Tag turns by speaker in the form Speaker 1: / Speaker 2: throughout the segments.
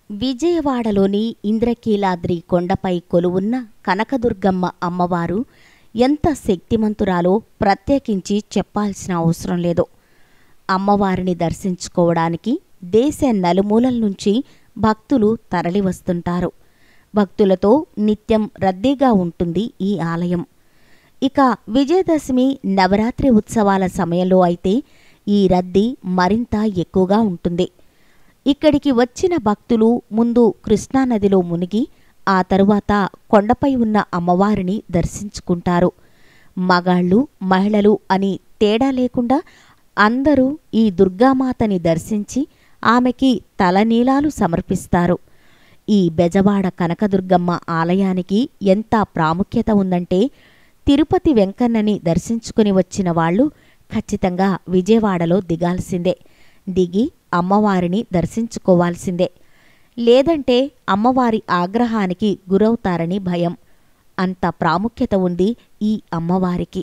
Speaker 1: విజయవాడలోని ఇంద్రకీలాద్రి కొండపై కొలువున్న కనకదుర్గమ్మ అమ్మవారు ఎంత శక్తిమంతురాలో ప్రత్యేకించి చెప్పాల్సిన అవసరం లేదు అమ్మవారిని దర్శించుకోవడానికి దేశ నలుమూలల నుంచి భక్తులు తరలివస్తుంటారు భక్తులతో నిత్యం రద్దీగా ఉంటుంది ఈ ఆలయం ఇక విజయదశమి నవరాత్రి ఉత్సవాల సమయంలో అయితే ఈ రద్దీ మరింత ఎక్కువగా ఉంటుంది ఇక్కడికి వచ్చిన భక్తులు ముందు కృష్ణానదిలో మునిగి ఆ తరువాత కొండపై ఉన్న అమ్మవారిని దర్శించుకుంటారు మగాళ్ళు మహిళలు అని తేడా లేకుండా అందరూ ఈ దుర్గామాతని దర్శించి ఆమెకి తలనీలాలు సమర్పిస్తారు ఈ బెజవాడ కనకదుర్గమ్మ ఆలయానికి ఎంత ప్రాముఖ్యత ఉందంటే తిరుపతి వెంకన్నని దర్శించుకుని వచ్చిన వాళ్ళు ఖచ్చితంగా విజయవాడలో దిగాల్సిందే దిగి అమ్మవారిని దర్శించుకోవాల్సిందే లేదంటే అమ్మవారి ఆగ్రహానికి గురవుతారని భయం అంత ప్రాముఖ్యత ఉంది ఈ అమ్మవారికి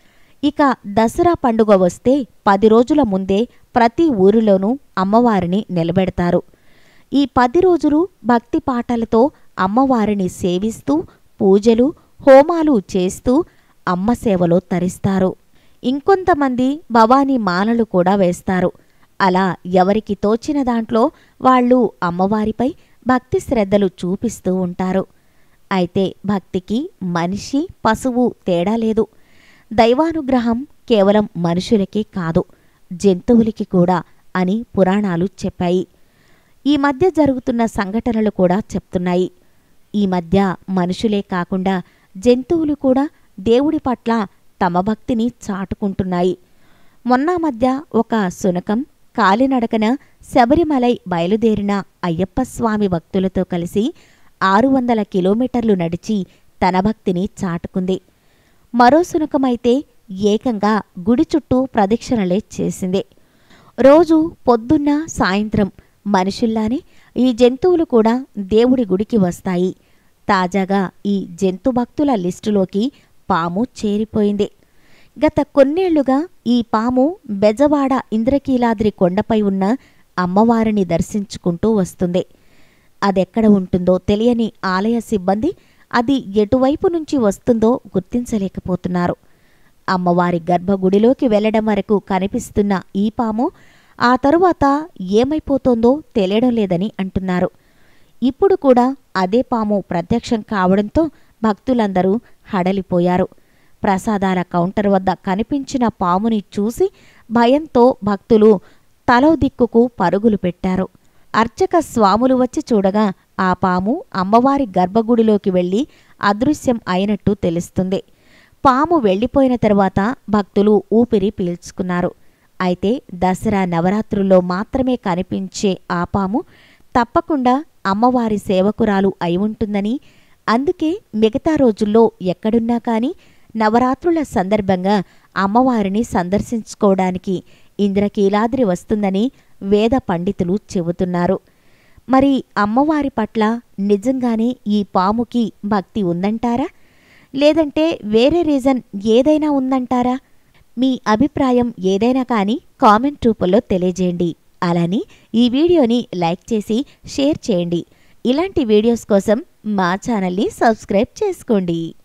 Speaker 1: ఇక దసరా పండుగ వస్తే పది రోజుల ముందే ప్రతి ఊరిలోనూ అమ్మవారిని నిలబెడతారు ఈ పది రోజులు భక్తి పాటలతో అమ్మవారిని సేవిస్తూ పూజలు హోమాలు చేస్తూ అమ్మ సేవలో తరిస్తారు ఇంకొంతమంది భవానీ మాలలు కూడా వేస్తారు అలా ఎవరికి తోచిన దాంట్లో వాళ్ళు అమ్మవారిపై భక్తి శ్రద్ధలు చూపిస్తూ ఉంటారు అయితే భక్తికి మనిషి పశువు తేడా లేదు దైవానుగ్రహం కేవలం మనుషులకే కాదు జంతువులకి కూడా అని పురాణాలు చెప్పాయి ఈ మధ్య జరుగుతున్న సంఘటనలు కూడా చెప్తున్నాయి ఈ మధ్య మనుషులే కాకుండా జంతువులు కూడా దేవుడి పట్ల తమ భక్తిని చాటుకుంటున్నాయి మొన్న మధ్య ఒక సునకం కాలినడకన శబరిమలై బయలుదేరిన అయ్యప్ప స్వామి భక్తులతో కలిసి ఆరు వందల కిలోమీటర్లు నడిచి తన భక్తిని చాటుకుంది మరో సునకమైతే ఏకంగా గుడి చుట్టూ ప్రదక్షిణలే చేసింది రోజు పొద్దున్న సాయంత్రం మనుషుల్లానే ఈ జంతువులు కూడా దేవుడి గుడికి వస్తాయి తాజాగా ఈ జంతు భక్తుల లిస్టులోకి పాము చేరిపోయింది గత కొన్నేళ్లుగా ఈ పాము బెజవాడ ఇంద్రకీలాద్రి కొండపై ఉన్న అమ్మవారిని దర్శించుకుంటూ వస్తుంది అదెక్కడ ఉంటుందో తెలియని ఆలయ సిబ్బంది అది ఎటువైపు నుంచి వస్తుందో గుర్తించలేకపోతున్నారు అమ్మవారి గర్భగుడిలోకి వెళ్లడం వరకు కనిపిస్తున్న ఈ పాము ఆ తరువాత ఏమైపోతోందో తెలియడం లేదని అంటున్నారు ఇప్పుడు కూడా అదే పాము ప్రత్యక్షం కావడంతో భక్తులందరూ హడలిపోయారు ప్రసాదాల కౌంటర్ వద్ద కనిపించిన పాముని చూసి భయంతో భక్తులు తలో దిక్కుకు పరుగులు పెట్టారు అర్చక స్వాములు వచ్చి చూడగా ఆ పాము అమ్మవారి గర్భగుడిలోకి వెళ్లి అదృశ్యం అయినట్టు తెలుస్తుంది పాము వెళ్లిపోయిన తర్వాత భక్తులు ఊపిరి పీల్చుకున్నారు అయితే దసరా నవరాత్రుల్లో మాత్రమే కనిపించే ఆ పాము తప్పకుండా అమ్మవారి సేవకురాలు అయి ఉంటుందని అందుకే మిగతా రోజుల్లో ఎక్కడున్నా కానీ నవరాత్రుల సందర్భంగా అమ్మవారిని సందర్శించుకోవడానికి ఇంద్రకీలాద్రి వస్తుందని వేద పండితులు చెబుతున్నారు మరి అమ్మవారి పట్ల నిజంగానే ఈ పాముకి భక్తి ఉందంటారా లేదంటే వేరే రీజన్ ఏదైనా ఉందంటారా మీ అభిప్రాయం ఏదైనా కానీ కామెంట్ రూపంలో తెలియజేయండి అలానే ఈ వీడియోని లైక్ చేసి షేర్ చేయండి ఇలాంటి వీడియోస్ కోసం మా ఛానల్ని సబ్స్క్రైబ్ చేసుకోండి